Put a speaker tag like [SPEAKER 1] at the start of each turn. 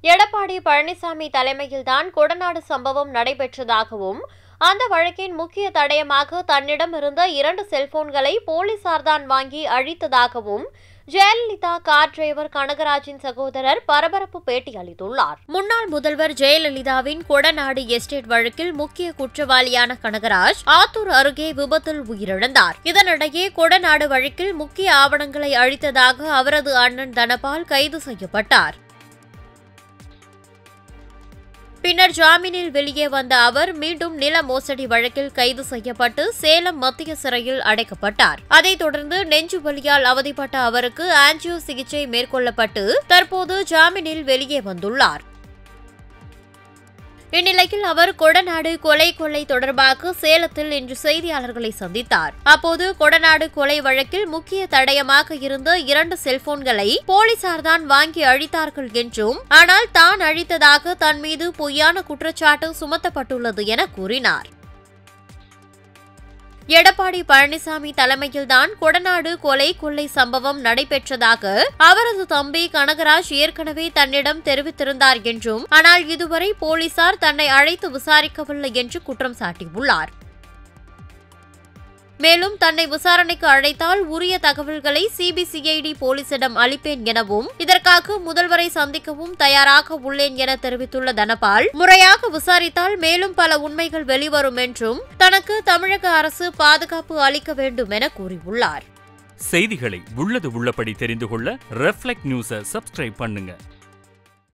[SPEAKER 1] எடப்பாடி பழனிசாமி தலைமையில்தான் கொடநாடு சம்பவம் நடைபெற்றதாகவும் அந்த வழக்கின் முக்கிய தடயமாக தன்னிடம் இருந்த இரண்டு செல்போன்களை போலீசார்தான் வாங்கி அழித்ததாகவும் ஜெயலலிதா கார் டிரைவர் கனகராஜின் சகோதரர் பரபரப்பு பேட்டி அளித்துள்ளார் முன்னாள் முதல்வர் ஜெயலலிதாவின் கொடநாடு எஸ்டேட் வழக்கில் முக்கிய குற்றவாளியான கனகராஜ் ஆத்தூர் அருகே விபத்தில் உயிரிழந்தார் இதனிடையே கொடநாடு வழக்கில் முக்கிய ஆவணங்களை அழித்ததாக அவரது அண்ணன் தனபால் கைது செய்யப்பட்டார் பின்னர் ஜாமீனில் வெளியே வந்த அவர் மீண்டும் நில மோசடி வழக்கில் கைது செய்யப்பட்டு சேலம் மத்திய சிறையில் அடைக்கப்பட்டார் அதைத் தொடர்ந்து நெஞ்சு வலியால் அவதிப்பட்ட அவருக்கு ஆன்ஜியோ சிகிச்சை மேற்கொள்ளப்பட்டு தற்போது ஜாமீனில் வெளியே வந்துள்ளார் இந்நிலையில் அவர் கொடநாடு கொலை கொள்ளை தொடர்பாக சேலத்தில் இன்று செய்தியாளர்களை சந்தித்தார் அப்போது கொடநாடு கொலை வழக்கில் முக்கிய தடயமாக இருந்த இரண்டு செல்போன்களை போலீசார்தான் வாங்கி அழித்தார்கள் என்றும் ஆனால் தான் அழித்ததாக தன் மீது பொய்யான குற்றச்சாட்டு சுமத்தப்பட்டுள்ளது என கூறினார் எடப்பாடி பழனிசாமி தலைமையில்தான் கொடநாடு கொலை கொள்ளை சம்பவம் நடைபெற்றதாக அவரது தம்பி கனகராஜ் ஏற்கனவே தன்னிடம் தெரிவித்திருந்தார் என்றும் ஆனால் இதுவரை போலீசார் தன்னை அழைத்து விசாரிக்கவில்லை என்று குற்றம் சாட்டியுள்ளார் மேலும் தன்னை விசாரணைக்கு அழைத்தால் உரிய தகவல்களை சிபிசிஐடி போலீசிடம் அளிப்பேன் எனவும் இதற்காக முதல்வரை சந்திக்கவும் தயாராக உள்ளேன் என தெரிவித்துள்ள தனபால் முறையாக விசாரித்தால் மேலும் பல உண்மைகள் வெளிவரும் என்றும் தனக்கு தமிழக அரசு பாதுகாப்பு அளிக்க வேண்டும் என கூறியுள்ளார்
[SPEAKER 2] செய்திகளை உள்ளது உள்ளபடி தெரிந்து கொள்ள ரெஃப்ளெக்ட் நியூஸை சப்ஸ்கிரைப் பண்ணுங்க